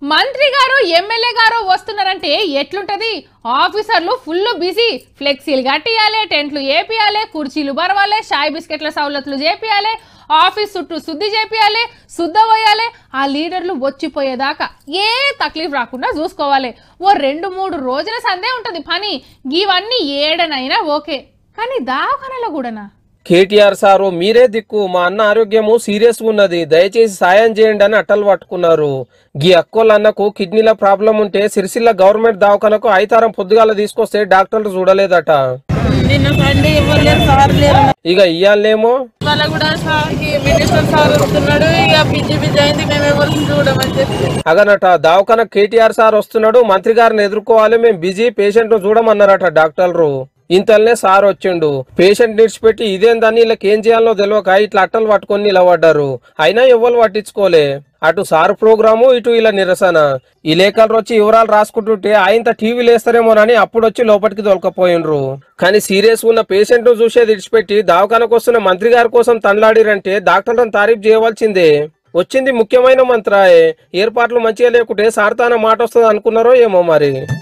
మంత్రి గారు ఎమ్మెల్యే గారు వస్తున్నారంటే ఎట్లుంటది ఆఫీసర్లు ఫుల్ బిజీ ఫ్లెక్సీలు కట్టియాలి టెంట్లు ఏపియాలి కుర్చీలు బరవాలి షాయ్ బిస్కెట్ల సౌలతులు చేపియాలి ఆఫీస్ చుట్టూ శుద్ధి చేపియాలి శుద్ధ పోయాలి ఆ లీడర్లు వచ్చిపోయేదాకా ఏ తక్లీఫ్ రాకుండా చూసుకోవాలి ఓ రెండు మూడు రోజుల సందే ఉంటది పని ఇవన్నీ ఏడనైనా ఓకే కానీ దావఖానలో కూడానా కేటీఆర్ సారు మీరే దిక్కు మా అన్న ఆరోగ్యము సీరియస్ ఉన్నది దయచేసి సాయం చేయండి అని అట్టలు పట్టుకున్నారు గీ అక్కోళ్ళ అన్నకు కిడ్నీల ప్రాబ్లం ఉంటే సిరిసిల్ల గవర్నమెంట్ దవాఖానకు ఐతారం పొద్దుగాల తీసుకొస్తే డాక్టర్లు చూడలేదట నిన్న సండే ఇవ్వలేరు సార్ లేరు ఇక ఇయ్యాలేమో వాళ్ళ కూడా సార్ కి మినిస్టర్ సార్ వస్తున్నాడు ఇక బిజీ బిజీ అయింది మేము ఎవరిని చూడమని చెప్పి అగనట దవాఖాన కేటీఆర్ సార్ వస్తున్నాడు మంత్రి గారిని ఎదుర్కోవాలి మేము బిజీ పేషెంట్ చూడమన్నారట డాక్టర్లు ఇంతల్నే సార్ వచ్చిండు పేషెంట్ నిడిచిపెట్టి ఇదేందని వీళ్ళకి ఏం చేయాలో తెలియక ఇట్లా అట్టలు పట్టుకొని నిలబడ్డారు అయినా ఎవ్వరు పట్టించుకోలే అటు సార్ ప్రోగ్రాము ఇటు ఇలా నిరసన ఈ లేఖలు వచ్చి వివరాలు రాసుకుంటుంటే ఆయన టీవీలు వేస్తారేమోనని అప్పుడు వచ్చి లోపలికి దొలకపోయిండ్రు కానీ సీరియస్ ఉన్న పేషెంట్ ను చూసేది ఇడిచిపెట్టి దవాఖానకు వస్తున్న మంత్రి గారి కోసం తండ్లాడిరంటే డాక్టర్లను తారీఫ్ చేయవలసిందే వచ్చింది ముఖ్యమైన మంత్రాయే ఏర్పాట్లు మంచిగా లేకుంటే సార్తాన మాట వస్తుంది అనుకున్నారో ఏమో మరి